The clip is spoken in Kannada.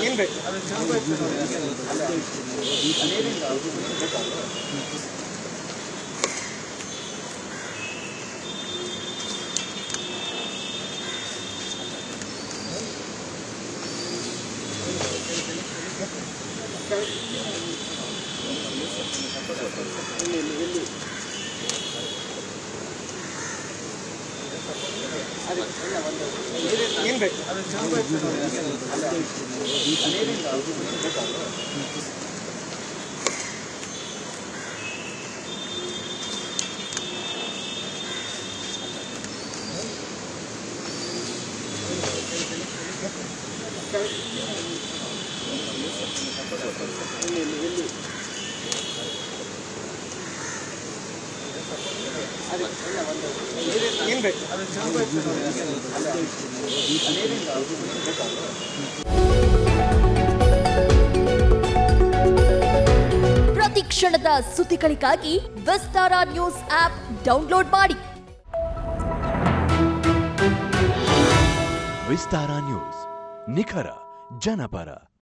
ಏನ್ ಬೇಕು ಏನ್ ಬೇಕು ಏನ್ ಬೇಕು ಪ್ರತಿ ಕ್ಷಣದ ಸುದ್ದಿಗಳಿಗಾಗಿ ವಿಸ್ತಾರ ನ್ಯೂಸ್ ಆಪ್ ಡೌನ್ಲೋಡ್ ಮಾಡಿ ವಿಸ್ತಾರ ನ್ಯೂಸ್ ನಿಖರ ಜನಪರ